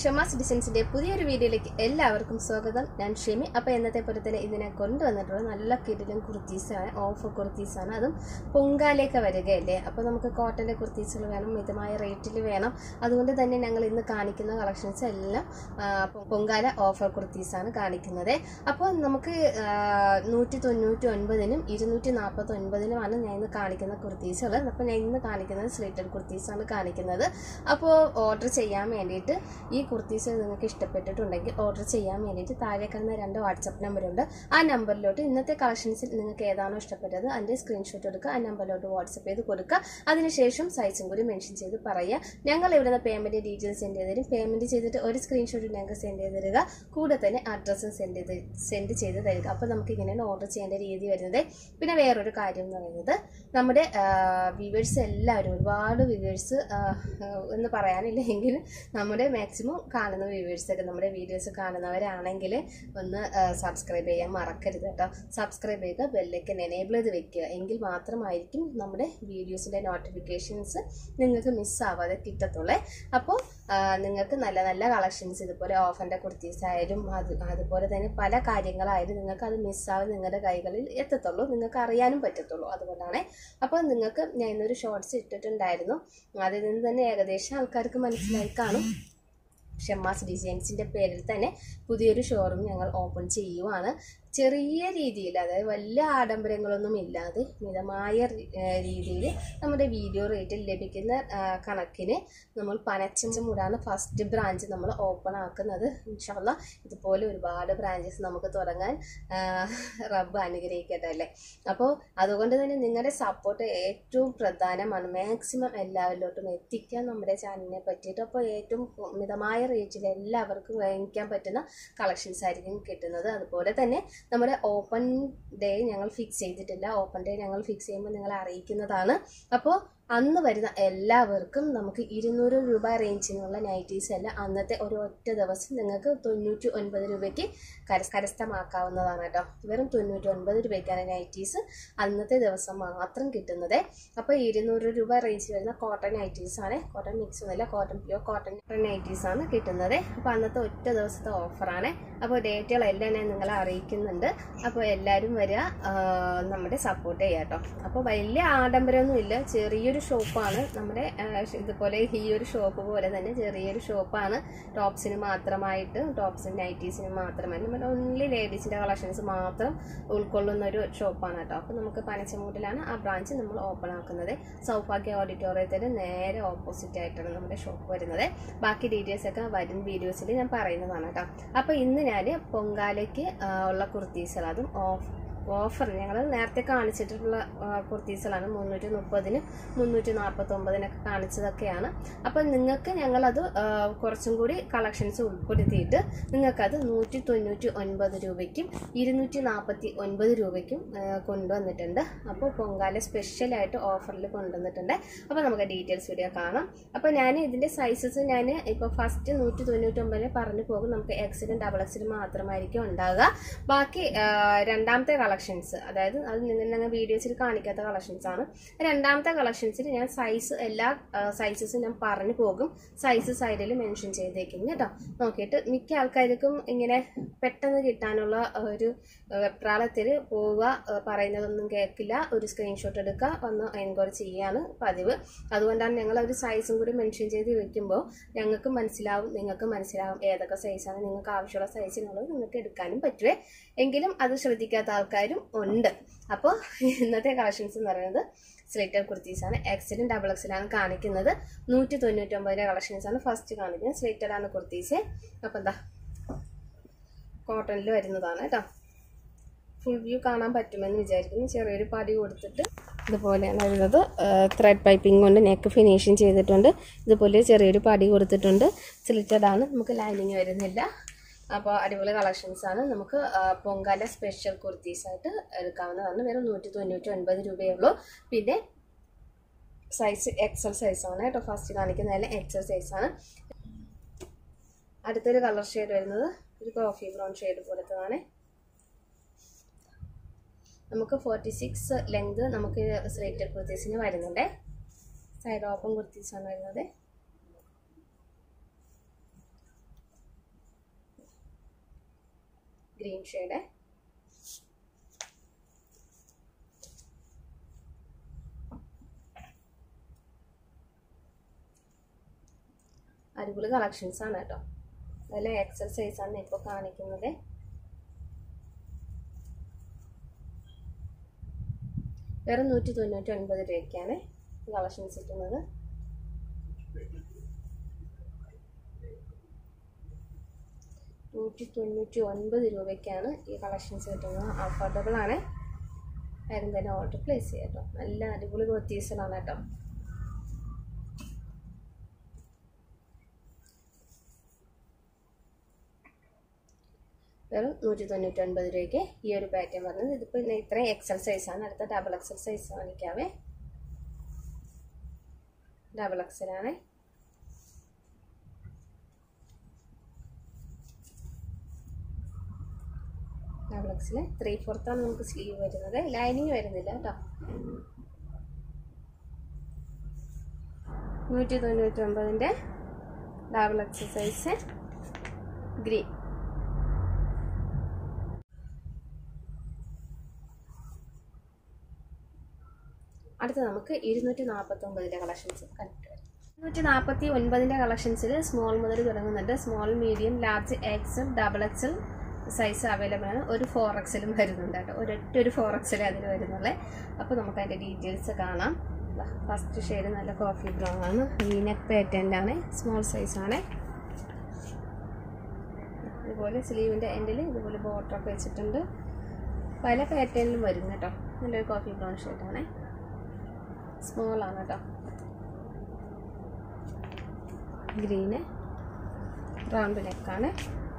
ഷമാസ് ഡിസൈൻസിന്റെ പുതിയൊരു വീഡിയോയിലേക്ക് എല്ലാവർക്കും സ്വാഗതം ഞാൻ ഷെമി അപ്പോൾ എന്നത്തെ പോലെ തന്നെ ഇതിനെ കൊണ്ടുവന്നിട്ടുള്ള നല്ല കിടിലും കുർത്തീസാണ് ഓഫർ കുർത്തീസാണ് അതും പൊങ്കാലയൊക്കെ വരികയല്ലേ അപ്പോൾ നമുക്ക് കോട്ടൻ്റെ കുർത്തീസുകൾ വേണം മിതമായ റേറ്റിൽ വേണം അതുകൊണ്ട് തന്നെ ഞങ്ങൾ ഇന്ന് കാണിക്കുന്ന കളക്ഷൻസ് എല്ലാം ആ, പൊ- പൊങ്കാല ഓഫർ കുർത്തീസാണ് കാണിക്കുന്നത് അപ്പോൾ നമുക്ക് നൂറ്റി തൊണ്ണൂറ്റി ഒൻപതിനും ഇരുന്നൂറ്റി നാൽപ്പത്തി ഒൻപതിനുമാണ് ഞാൻ ഇന്ന് കാണിക്കുന്ന കുർത്തീസുകൾ അപ്പോൾ ഞാൻ ഇന്ന് കാണിക്കുന്നത് സ്ലിറ്റഡ് കുർത്തീസാണ് കാണിക്കുന്നത് അപ്പോൾ ഓർഡർ ചെയ്യാൻ വേണ്ടിയിട്ട് ഈ കുർത്തീസ് നിങ്ങൾക്ക് ഇഷ്ടപ്പെട്ടിട്ടുണ്ടെങ്കിൽ ഓർഡർ ചെയ്യാൻ വേണ്ടിയിട്ട് താഴെ കിടന്ന രണ്ട് വാട്സപ്പ് നമ്പറുണ്ട് ആ നമ്പറിലോട്ട് ഇന്നത്തെ കളക്ഷൻസിൽ നിങ്ങൾക്ക് ഏതാണോ ഇഷ്ടപ്പെട്ടത് അതിൻ്റെ സ്ക്രീൻഷോട്ട് എടുക്കുക ആ നമ്പറിലോട്ട് വാട്സപ്പ് ചെയ്ത് കൊടുക്കുക അതിനുശേഷം സൈസും കൂടി മെൻഷൻ ചെയ്ത് പറയുക ഞങ്ങൾ ഇവിടെ നിന്ന് പേയ്മെൻറ്റ് ഡീറ്റെയിൽസ് സെൻഡ് ചെയ്ത് തരും പേയ്മെൻറ്റ് ചെയ്തിട്ട് ഒരു സ്ക്രീൻഷോട്ട് ഞങ്ങൾക്ക് സെൻഡ് ചെയ്ത് തരിക കൂടെ തന്നെ അഡ്രസ്സും സെൻഡ് ചെയ്ത് സെൻഡ് ചെയ്ത് തരിക അപ്പോൾ നമുക്ക് ഇങ്ങനെയാണ് ഓർഡർ ചെയ്യേണ്ട രീതി വരുന്നത് പിന്നെ വേറൊരു കാര്യം എന്ന് പറയുന്നത് നമ്മുടെ വ്യൂവേഴ്സ് എല്ലാവരും ഒരുപാട് വ്യൂവേഴ്സ് എന്ന് പറയാനില്ല എങ്കിലും നമ്മുടെ മാക്സിമം കാണുന്ന വ്യൂവേഴ്സൊക്കെ നമ്മുടെ വീഡിയോസ് കാണുന്നവരാണെങ്കിൽ ഒന്ന് സബ്സ്ക്രൈബ് ചെയ്യാൻ മറക്കരുത് കേട്ടോ സബ്സ്ക്രൈബ് ചെയ്യുക ബെല്ലൈക്കൻ എനേബിൾ ചെയ്ത് വെക്കുക എങ്കിൽ മാത്രമായിരിക്കും നമ്മുടെ വീഡിയോസിൻ്റെ നോട്ടിഫിക്കേഷൻസ് നിങ്ങൾക്ക് മിസ്സാവാതെ കിട്ടത്തുള്ളേ അപ്പോൾ നിങ്ങൾക്ക് നല്ല നല്ല കളക്ഷൻസ് ഇതുപോലെ ഓഫറിൻ്റെ കുർത്തീസ് ആയാലും അത് അതുപോലെ തന്നെ പല കാര്യങ്ങളായാലും നിങ്ങൾക്ക് അത് മിസ്സാവാതെ നിങ്ങളുടെ കൈകളിൽ എത്തത്തുള്ളൂ നിങ്ങൾക്ക് അറിയാനും പറ്റത്തുള്ളൂ അതുകൊണ്ടാണ് അപ്പോൾ നിങ്ങൾക്ക് ഞാൻ ഇന്നൊരു ഷോർട്സ് ഇട്ടിട്ടുണ്ടായിരുന്നു അതിൽ നിന്ന് തന്നെ ഏകദേശം ആൾക്കാർക്ക് മനസ്സിലായി കാണും ഷെമ്മാസ് ഡിസൈൻസിൻ്റെ പേരിൽ തന്നെ പുതിയൊരു ഷോറൂം ഞങ്ങൾ ഓപ്പൺ ചെയ്യുവാണ് ചെറിയ രീതിയിൽ അതായത് വലിയ ആഡംബരങ്ങളൊന്നും ഇല്ലാതെ മിതമായ രീതിയിൽ നമ്മുടെ വീഡിയോ റേറ്റിൽ ലഭിക്കുന്ന ആ, കണക്കിന് നമ്മൾ പനച്ചമൂടാണ് ഫസ്റ്റ് ബ്രാഞ്ച് നമ്മൾ ഓപ്പൺ ആക്കുന്നത് ഇൻഷാല്ല ഇതുപോലെ ഒരുപാട് ബ്രാഞ്ചസ് നമുക്ക് തുടങ്ങാൻ ആ, റബ്ബ് അനുഗ്രഹിക്കട്ടെ അല്ലേ അപ്പോൾ അതുകൊണ്ട് തന്നെ നിങ്ങളുടെ സപ്പോർട്ട് ഏറ്റവും പ്രധാനമാണ് മാക്സിമം എല്ലാവരിലോട്ടും എത്തിക്കാൻ നമ്മുടെ ചാനലിനെ പറ്റിയിട്ട് അപ്പോൾ ഏറ്റവും മിതമായ റേറ്റിൽ എല്ലാവർക്കും വാങ്ങിക്കാൻ പറ്റുന്ന കളക്ഷൻസ് ആയിരിക്കും കിട്ടുന്നത് അതുപോലെ തന്നെ നമ്മുടെ ഓപ്പൺ ഡേ ഞങ്ങൾ ഫിക്സ് ചെയ്തിട്ടില്ല ഓപ്പൺ ഡേ ഞങ്ങൾ ഫിക്സ് ചെയ്യുമ്പോൾ നിങ്ങളെ അറിയിക്കുന്നതാണ് അപ്പോൾ അന്ന് വരുന്ന എല്ലാവർക്കും നമുക്ക് ഇരുന്നൂറ് രൂപ റേഞ്ചിനുള്ള നൈറ്റീസ് എല്ലാം അന്നത്തെ ഒരു ഒറ്റ ദിവസം നിങ്ങൾക്ക് തൊണ്ണൂറ്റി ഒൻപത് രൂപയ്ക്ക് കരസ് കരസ്ഥമാക്കാവുന്നതാണ് കേട്ടോ വെറും തൊണ്ണൂറ്റി ഒൻപത് രൂപയ്ക്കാണ് നൈറ്റീസ് അന്നത്തെ ദിവസം മാത്രം കിട്ടുന്നത് അപ്പോൾ ഇരുന്നൂറ് രൂപ റേഞ്ചിൽ വരുന്ന കോട്ടൺ നൈറ്റീസ് ആണ് കോട്ടൺ മിക്സ് ഒന്നുമില്ല കോട്ടൺ പ്യൂർ കോട്ടൺ നൈറ്റീസ് ആണ് കിട്ടുന്നത് അപ്പോൾ അന്നത്തെ ഒറ്റ ദിവസത്തെ ഓഫറാണ് അപ്പോൾ ഡേറ്റുകളെല്ലാം ഞാൻ നിങ്ങളെ അറിയിക്കുന്നുണ്ട് അപ്പോൾ എല്ലാവരും വരിക ആ, നമ്മുടെ സപ്പോർട്ട് ചെയ്യുക കേട്ടോ അപ്പോൾ വലിയ ആഡംബരമൊന്നും ഇല്ല ചെറിയൊരു ഷോപ്പാണ് നമ്മുടെ ആ, ഇതുപോലെ ഈ ഒരു ഷോപ്പ് പോലെ തന്നെ ചെറിയൊരു ഷോപ്പാണ് ടോപ്സിന് മാത്രമായിട്ട് ടോപ്സിന് നൈറ്റീസിന് മാത്രമായി നമ്മുടെ ഓൺലി ലേഡീസിൻ്റെ കളക്ഷൻസ് മാത്രം ഉൾക്കൊള്ളുന്ന ഒരു ഷോപ്പാണ് കേട്ടോ അപ്പോൾ നമുക്ക് പനച്ചമൂട്ടിലാണ് ആ ബ്രാഞ്ച് നമ്മൾ ഓപ്പൺ ആക്കുന്നത് സൗഭാഗ്യ ഓഡിറ്റോറിയത്തിന് നേരെ ഓപ്പോസിറ്റ് ആയിട്ടാണ് നമ്മുടെ ഷോപ്പ് വരുന്നത് ബാക്കി ഡീറ്റെയിൽസ് ഒക്കെ വരും വീഡിയോസിൽ ഞാൻ പറയുന്നതാണ് കേട്ടോ അപ്പോൾ ഇന്ന് ഞാൻ പൊങ്കാലയ്ക്ക് ആ, ഉള്ള കുർത്തീസുകൾ അതും ഓഫ് ഓഫർ ഞങ്ങൾ നേരത്തെ കാണിച്ചിട്ടുള്ള ആ, കുർത്തീസുകളാണ് മുന്നൂറ്റി മുപ്പതിന് മുന്നൂറ്റി നാൽപ്പത്തൊമ്പതിനൊക്കെ കാണിച്ചതൊക്കെയാണ് അപ്പം നിങ്ങൾക്ക് ഞങ്ങളത് ആ, കുറച്ചും കൂടി കളക്ഷൻസ് ഉൾപ്പെടുത്തിയിട്ട് നിങ്ങൾക്കത് നൂറ്റി തൊണ്ണൂറ്റി ഒൻപത് രൂപയ്ക്കും ഇരുന്നൂറ്റി നാൽപ്പത്തി ഒൻപത് രൂപയ്ക്കും ആ, കൊണ്ടുവന്നിട്ടുണ്ട് അപ്പോൾ പൊങ്കാല സ്പെഷ്യലായിട്ട് ഓഫറിൽ കൊണ്ടുവന്നിട്ടുണ്ട് അപ്പോൾ നമുക്ക് ഡീറ്റെയിൽസ് വീഡിയോ കാണാം അപ്പോൾ ഞാൻ ഇതിൻ്റെ സൈസസ് ഞാൻ ഇപ്പോൾ ഫസ്റ്റ് നൂറ്റി തൊണ്ണൂറ്റൊമ്പതിന് പറഞ്ഞു പോകും നമുക്ക് എക്സിലും ഡബിൾ എക്സിലും മാത്രമായിരിക്കും ഉണ്ടാകുക ബാക്കി ആ, രണ്ടാമത്തെ കളക്ഷൻസ് അതായത് അത് നിങ്ങൾ ഞങ്ങൾ വീഡിയോസിൽ കാണിക്കാത്ത കളക്ഷൻസ് ആണ് രണ്ടാമത്തെ കളക്ഷൻസിൽ ഞാൻ സൈസ് എല്ലാ സൈസസും ഞാൻ പറഞ്ഞു പോകും സൈസ് സൈഡിൽ മെൻഷൻ ചെയ്തേക്കും കേട്ടോ നോക്കിയിട്ട് മിക്ക ആൾക്കാർക്കും ഇങ്ങനെ പെട്ടെന്ന് കിട്ടാനുള്ള ഒരു വെപ്രാളത്തിൽ പോവുക ആ, പറയുന്നതൊന്നും കേൾക്കില്ല ഒരു സ്ക്രീൻഷോട്ട് എടുക്കുക വന്ന് എൻക്വയറി ചെയ്യാണ് പതിവ് അതുകൊണ്ടാണ് ഞങ്ങൾ ഒരു സൈസും കൂടി മെൻഷൻ ചെയ്ത് വെക്കുമ്പോൾ ഞങ്ങൾക്ക് മനസ്സിലാവും നിങ്ങൾക്ക് മനസ്സിലാവും ഏതൊക്കെ സൈസാണ് നിങ്ങൾക്ക് ആവശ്യമുള്ള സൈസിനുള്ളത് നിങ്ങൾക്ക് എടുക്കാനും പറ്റുമേ എങ്കിലും അത് ശ്രദ്ധിക്കാത്ത ആൾക്കാരും ഉണ്ട് അപ്പോൾ ഇന്നത്തെ കളക്ഷൻസ് എന്ന് പറയുന്നത് സ്ലിറ്റർ കുർത്തീസാണ് എക്സലും ഡബിൾ എക്സലാണ് കാണിക്കുന്നത് നൂറ്റി തൊണ്ണൂറ്റൊമ്പതിൻ്റെ കളക്ഷൻസാണ് ഫസ്റ്റ് കാണിക്കുന്നത് സ്ലിറ്റഡ് ആണ് കുർത്തീസ് അപ്പോൾ എന്താ കോട്ടണിൽ വരുന്നതാണ് കേട്ടോ ഫുൾ വ്യൂ കാണാൻ പറ്റുമെന്ന് വിചാരിക്കുന്നു ചെറിയൊരു പടി കൊടുത്തിട്ട് ഇതുപോലെയാണ് വരുന്നത് ത്രെഡ് പൈപ്പിംഗ് കൊണ്ട് നെക്ക് ഫിനിഷിങ് ചെയ്തിട്ടുണ്ട് ഇതുപോലെ ചെറിയൊരു പടി കൊടുത്തിട്ടുണ്ട് സ്ലിറ്റഡ് ആണ് നമുക്ക് ലൈനിങ് വരുന്നില്ല അപ്പോൾ അടിപൊളി കളക്ഷൻസ് ആണ് നമുക്ക് ആ, പൊങ്കാല സ്പെഷ്യൽ കുർത്തീസ് ആയിട്ട് എടുക്കാവുന്നതാണ് വെറും നൂറ്റി തൊണ്ണൂറ്റി ഒൻപത് രൂപയേ ഉള്ളൂ പിന്നെ സൈസ് എക്സൽ സൈസാണ് കേട്ടോ ഫസ്റ്റ് കാണിക്കുന്നതിൽ എക്സൽ സൈസാണ് അടുത്തൊരു കളർ ഷെയ്ഡ് വരുന്നത് ഒരു കോഫി ബ്രൗൺ ഷെയ്ഡ് പോലത്തതാണ് നമുക്ക് ഫോർട്ടി സിക്സ് ലെങ്ത് നമുക്ക് സ്ലേറ്റഡ് കുർത്തീസിന് വരുന്നുണ്ട് സൈഡ് ഓപ്പൺ കുർത്തീസാണ് വരുന്നത് ഗ്രീൻ ഷെയ്ഡ് അടിപൊളി കളക്ഷൻസ് ആണ് കേട്ടോ അതിൽ എക്സൽ സൈസാണ് ഇപ്പോൾ കാണിക്കുന്നത് വെറും നൂറ്റി തൊണ്ണൂറ്റി ഒൻപത് രൂപയ്ക്കാണ് കളക്ഷൻസ് കിട്ടുന്നത് നൂറ്റി തൊണ്ണൂറ്റി ഒൻപത് രൂപയ്ക്കാണ് ഈ കളക്ഷൻസ് കിട്ടുന്നത് അഫോർഡബിൾ ആണ് ആരും തന്നെ ഓർഡർ പ്ലേസ് ചെയ്യാം കേട്ടോ നല്ല അടിപൊളി കുർത്തീസുകളാണ് കേട്ടോ വെറും നൂറ്റി തൊണ്ണൂറ്റി ഒൻപത് രൂപയ്ക്ക് ഈ ഒരു പാറ്റേൺ പറഞ്ഞത് ഇതിപ്പോൾ ഇത്രയും എക്സൽ സൈസാണ് അടുത്ത ഡബിൾ എക്സൽ സൈസ് കാണിക്കാവേ ഡബിൾ എക്സലാണ് ഡബിൾ എക്സിൽ ത്രീ ഫോർത്താണ് നമുക്ക് സ്ലീവ് വരുന്നത് ലൈനിങ് വരുന്നില്ല കേട്ടോ നൂറ്റി തൊണ്ണൂറ്റി ഒമ്പതിൻ്റെ ഡബിൾ എക്സ് സൈസ് ഗ്രീൻ അടുത്ത നമുക്ക് ഇരുന്നൂറ്റി നാൽപ്പത്തി ഒമ്പതിൻ്റെ കളക്ഷൻസ് കണ്ടിട്ട് വരാം ഇരുന്നൂറ്റി നാൽപ്പത്തി ഒൻപതിൻ്റെ കളക്ഷൻസിൽ സ്മോൾ മുതൽ തുടങ്ങുന്നുണ്ട് small medium large XL double XL size available ആണ് ഒരു ഫോർ എക്സലും വരുന്നുണ്ട് കേട്ടോ ഒരൊറ്റ ഒരു ഫോർ എക്സൽ അതിൽ വരുന്നുള്ളേ അപ്പോൾ നമുക്ക് അതിൻ്റെ ഡീറ്റെയിൽസ് കാണാം ഫസ്റ്റ് ഷെയ്ഡ് നല്ല കോഫി ബ്രൗൺ ആണ് വീനക് പാറ്റേൻ്റെ ആണ് സ്മോൾ സൈസ് ആണ് ഇതുപോലെ സ്ലീവിൻ്റെ എൻഡിൽ ഇതുപോലെ ബോട്ടറൊക്കെ വെച്ചിട്ടുണ്ട് പല പാറ്റേണിലും വരും കേട്ടോ നല്ലൊരു കോഫി ബ്രൗൺ ഷെയ്ഡാണേ സ്മോൾ ആണ് കേട്ടോ ഗ്രീന് റൗണ്ട് നെക്കാണ്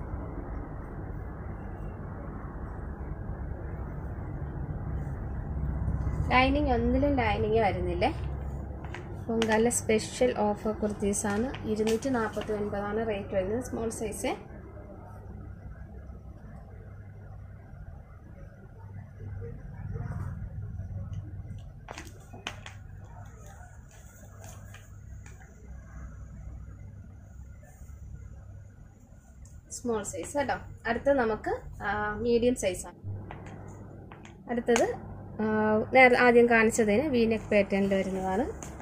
ലൈനിങ് ഒന്നിലും ലൈനിങ് വരുന്നില്ലേ പൊങ്കാല സ്പെഷ്യൽ ഓഫർ കുർത്തീസാണ് ഇരുന്നൂറ്റി നാൽപ്പത്തി ഒൻപതാണ് റേറ്റ് വരുന്നത് സ്മോൾ സൈസ് സ്മോൾ സൈസ് കേട്ടോ അടുത്തത് നമുക്ക് മീഡിയം സൈസാണ് അടുത്തത് നേരെ ആദ്യം കാണിച്ചതിന് വീനെക്ക് പാറ്റേണിൽ വരുന്നതാണ്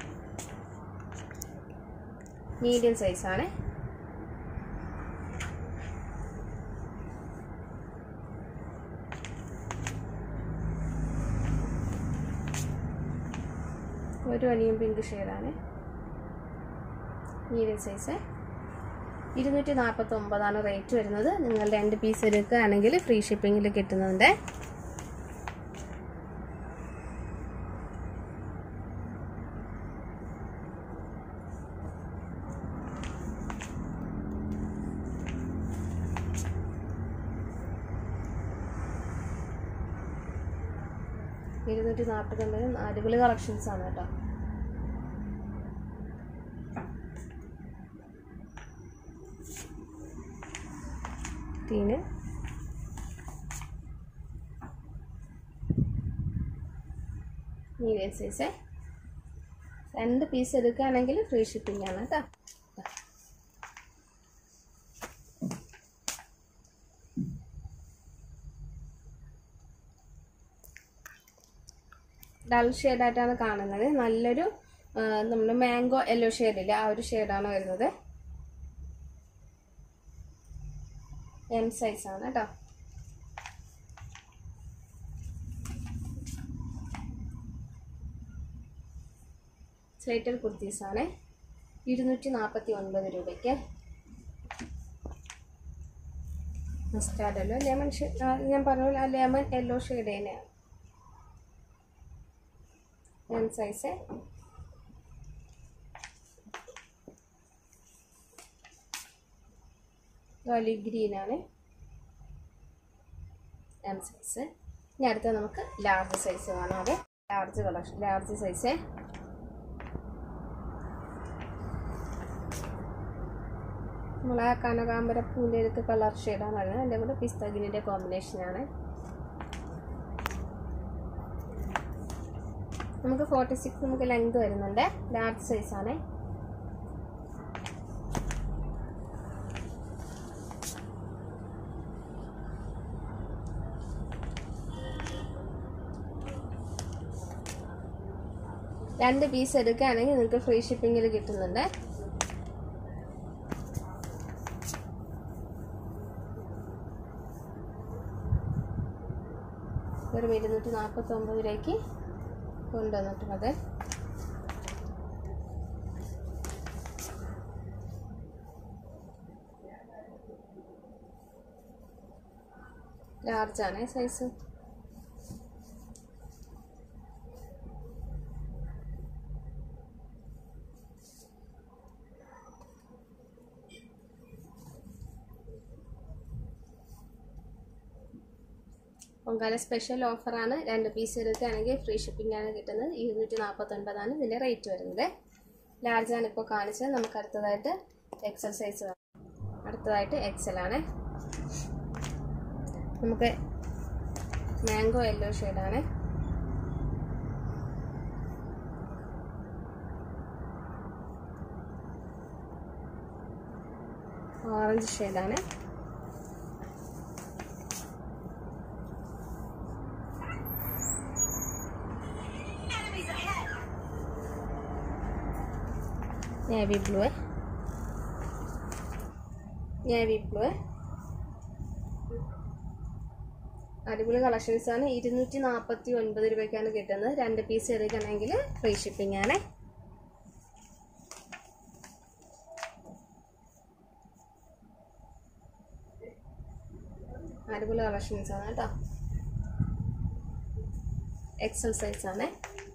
മീഡിയം സൈസാണ് ഒരു അനിയും പിങ്ക് ഷെയ്ഡാണ് മീഡിയം സൈസ് ഇരുന്നൂറ്റി നാൽപ്പത്തി ഒമ്പതാണ് റേറ്റ് വരുന്നത് നിങ്ങൾ രണ്ട് പീസ് എടുക്കുകയാണെങ്കിൽ ഫ്രീ ഷിപ്പിങ്ങിൽ കിട്ടുന്നുണ്ട് ഇരുന്നൂറ്റി നാൽപ്പത്തി ഒമ്പത് അടിപൊളി കളക്ഷൻസ് ആണ് കേട്ടോ ടീന് മീഡിയം സൈസ് രണ്ട് പീസ് എടുക്കുകയാണെങ്കിൽ ഫ്രീ ഷിപ്പിംഗ് ആണ് കേട്ടോ ഡൾ ഷെയ്ഡായിട്ടാണ് കാണുന്നത് നല്ലൊരു നമ്മൾ മാംഗോ യെല്ലോ ഷെയ്ഡില്ല ആ ഒരു ഷെയ്ഡാണ് വരുന്നത് എം സൈസാണ് കേട്ടോ സ്ലേറ്റർ കുർത്തീസാണ് ഇരുന്നൂറ്റി നാൽപ്പത്തി ഒൻപത് രൂപയ്ക്ക് മസ്റ്റാർഡ് യെല്ലോ ലെമൺ ഞാൻ പറഞ്ഞ പോലെ ആ ലെമൺ യെല്ലോ ഷെയ്ഡ് തന്നെയാണ് എം സൈസ് ഒലിവ് ഗ്രീനാണ് എം സൈസ് ഇനി അടുത്ത നമുക്ക് ലാർജ് സൈസ് കാണാതെ ലാർജ് കളക്ഷൻ ലാർജ് സൈസ് നമ്മളെ കനകാമ്പര പൂവിൻ്റെ ഇതൊക്കെ കളർ ഷെയ്ഡാണ് വരുന്നത് എൻ്റെ കൂടെ പിസ്ത ഗ്രീനിൻ്റെ കോമ്പിനേഷനാണ് നമുക്ക് ഫോർട്ടി സിക്സ് നമുക്ക് ലെങ്ത് വരുന്നുണ്ട് ലാർജ് സൈസാണ് രണ്ട് പീസ് എടുക്കുകയാണെങ്കിൽ നിങ്ങൾക്ക് ഫ്രീ ഷിപ്പിങ്ങിൽ കിട്ടുന്നുണ്ട് വെറും ഇരുന്നൂറ്റി നാൽപ്പത്തി ഒമ്പത് രൂപയ്ക്ക് കൊണ്ടുവന്നിട്ടുള്ളത് ലാർജ് ആണ് സൈസ് പൊങ്കാല സ്പെഷ്യൽ ഓഫറാണ് രണ്ട് പീസ് എടുക്കുകയാണെങ്കിൽ ഫ്രീ ഷിപ്പിംഗ് ആണ് കിട്ടുന്നത് ഇരുന്നൂറ്റി നാൽപ്പത്തൊൻപതാണ് ഇതിൻ്റെ റേറ്റ് വരുന്നത് ലാർജ് ആണ് ഇപ്പോൾ കാണിച്ചത് നമുക്ക് അടുത്തതായിട്ട് എക്സൽ സൈസ് അടുത്തതായിട്ട് എക്സൽ ആണ് നമുക്ക് മാംഗോ യെല്ലോ ഷെയ്ഡാണ് ഓറഞ്ച് ഷെയ്ഡാണ് നേവി ബ്ലൂ നേവി ബ്ലൂ അടിപൊളി കളക്ഷൻസ് ആണ് ഇരുന്നൂറ്റി നാൽപ്പത്തി ഒൻപത് രൂപയ്ക്കാണ് കിട്ടുന്നത് രണ്ട് പീസ് എടുക്കണമെങ്കിൽ ഫ്രീ ഷിപ്പിംഗ് ആണ് അടിപൊളി കളക്ഷൻസ് ആണ് കേട്ടോ എക്സൽ സൈസ് ആണ്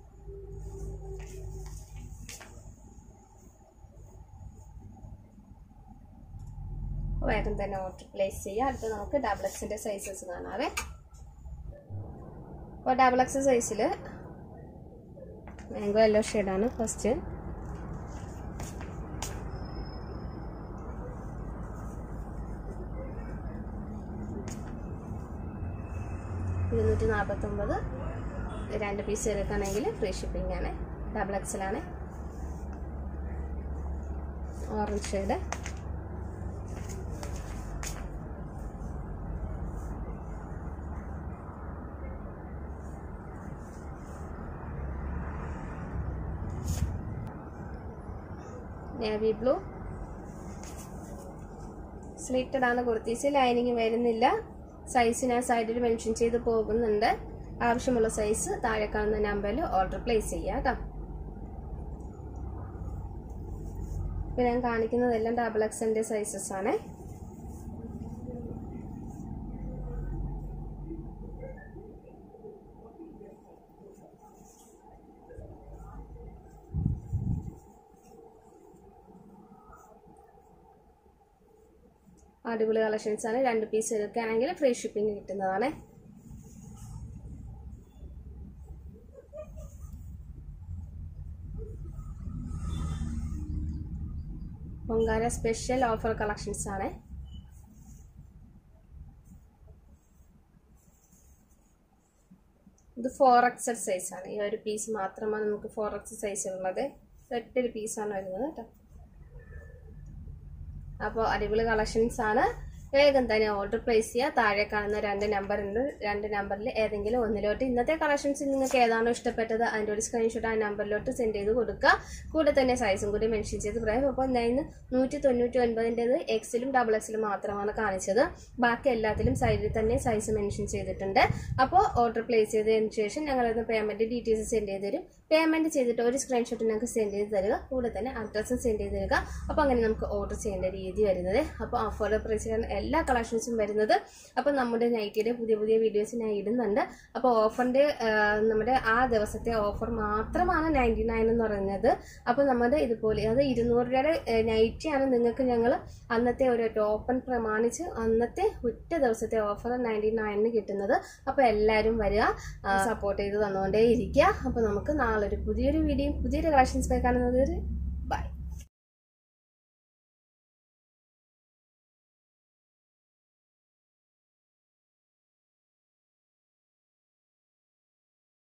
വേഗം തന്നെ ഓർഡർ പ്ലേസ് ചെയ്യുക അടുത്ത് നമുക്ക് ഡബിൾ എക്സിൻ്റെ സൈസസ് കാണാവേ അപ്പോൾ ഡബിൾ എക്സ് സൈസിൽ മാംഗോ യെല്ലോ ഷെയ്ഡാണ് ഫസ്റ്റ് ഇരുന്നൂറ്റി നാൽപ്പത്തൊമ്പത് രണ്ട് പീസ് എടുക്കുകയാണെങ്കിൽ ഫ്രീ ഷിപ്പിംഗ് ആണ് ഡബിൾ എക്സലാണ് orange shade navy blue slitted ആണ് കുർത്തീസ് ലൈനിങ് വരുന്നില്ല സൈസ് ഞാൻ സൈഡിൽ മെൻഷൻ ചെയ്ത് പോകുന്നുണ്ട് ആവശ്യമുള്ള സൈസ് താഴെ കാണുന്ന നമ്പറിൽ ഓർഡർ പ്ലേസ് ചെയ്യുക കേട്ടോ ഇപ്പം ഞാൻ കാണിക്കുന്നതെല്ലാം ഡബിൾ എക്സലിൻ്റെ സൈസസ് ആണ് അടിപൊളി കളക്ഷൻസ് ആണ് രണ്ട് പീസ് എടുക്കുകയാണെങ്കിൽ ഫ്രീ ഷിപ്പിംഗ് കിട്ടുന്നതാണ് പൊങ്കാല സ്പെഷ്യൽ ഓഫർ കളക്ഷൻസ് ആണ് ഇത് ഫോർ എക്സൽ സൈസ് ആണ് ഈ ഒരു പീസ് മാത്രമാണ് നമുക്ക് ഫോർ എക്സൽ സൈസ് ഉള്ളത് ഒറ്റൊരു പീസാണ് വരുന്നത് കേട്ടോ അപ്പോൾ അടിപൊളി കളക്ഷൻസ് ആണ് വേഗം തന്നെ ഓർഡർ പ്ലേസ് ചെയ്യുക താഴെ കാണുന്ന രണ്ട് നമ്പർ ഉണ്ട് രണ്ട് നമ്പറിൽ ഏതെങ്കിലും ഒന്നിലോട്ട് ഇന്നത്തെ കളക്ഷൻസ് നിങ്ങൾക്ക് ഏതാണോ ഇഷ്ടപ്പെട്ടത് അതിൻ്റെ ഒരു സ്ക്രീൻഷോട്ട് ആ നമ്പറിലോട്ട് സെൻഡ് ചെയ്ത് കൊടുക്കുക കൂടെ തന്നെ സൈസും കൂടി മെൻഷൻ ചെയ്ത് പറയാം അപ്പോൾ ഇന്ന് നൂറ്റി തൊണ്ണൂറ്റി ഒൻപതിൻ്റെത് എക്സിലും ഡബിൾ എക്സിലും മാത്രമാണ് കാണിച്ചത് ബാക്കി എല്ലാത്തിലും സൈഡിൽ തന്നെ സൈസ് മെൻഷൻ ചെയ്തിട്ടുണ്ട് അപ്പോൾ ഓർഡർ പ്ലേസ് ചെയ്തതിന് ശേഷം ഞങ്ങളത് പേയ്മെൻറ്റ് ഡീറ്റെയിൽസ് സെൻഡ് ചെയ്ത് തരും പേയ്മെൻറ്റ് ചെയ്തിട്ട് ഒരു സ്ക്രീൻഷോട്ട് ഞങ്ങൾക്ക് സെൻഡ് ചെയ്ത് തരിക കൂടെ തന്നെ അഡ്രസ്സും സെൻഡ് ചെയ്ത് തരിക അപ്പോൾ അങ്ങനെ നമുക്ക് ഓർഡർ ചെയ്യേണ്ട രീതി വരുന്നത് അപ്പോൾ അഫോർഡർ പ്രൈസിലാണ് എല്ലാ കളക്ഷൻസും വരുന്നത് അപ്പോൾ നമ്മുടെ നൈറ്റിയുടെ പുതിയ പുതിയ വീഡിയോസ് ഞാൻ ഇടുന്നുണ്ട് അപ്പോൾ ഓഫറിൻ്റെ നമ്മുടെ ആ ദിവസത്തെ ഓഫർ മാത്രമാണ് നയൻറ്റി നയൻ എന്ന് പറയുന്നത് അപ്പോൾ നമ്മുടെ ഇതുപോലെ അത് ഇരുന്നൂറ് രൂപയുടെ നൈറ്റിയാണ് നിങ്ങൾക്ക് ഞങ്ങൾ അന്നത്തെ ഒരു ടോപ്പൺ പ്രമാണിച്ച് അന്നത്തെ ഒറ്റ ദിവസത്തെ ഓഫർ നയൻറ്റി നയനിന് കിട്ടുന്നത് അപ്പോൾ എല്ലാവരും വരിക സപ്പോർട്ട് ചെയ്ത് തന്നുകൊണ്ടേ ഇരിക്കുക അപ്പോൾ നമുക്ക് നാളെ ഒരു പുതിയൊരു വീഡിയോ പുതിയൊരു കളക്ഷൻസ് കാണുന്നത് ബൈ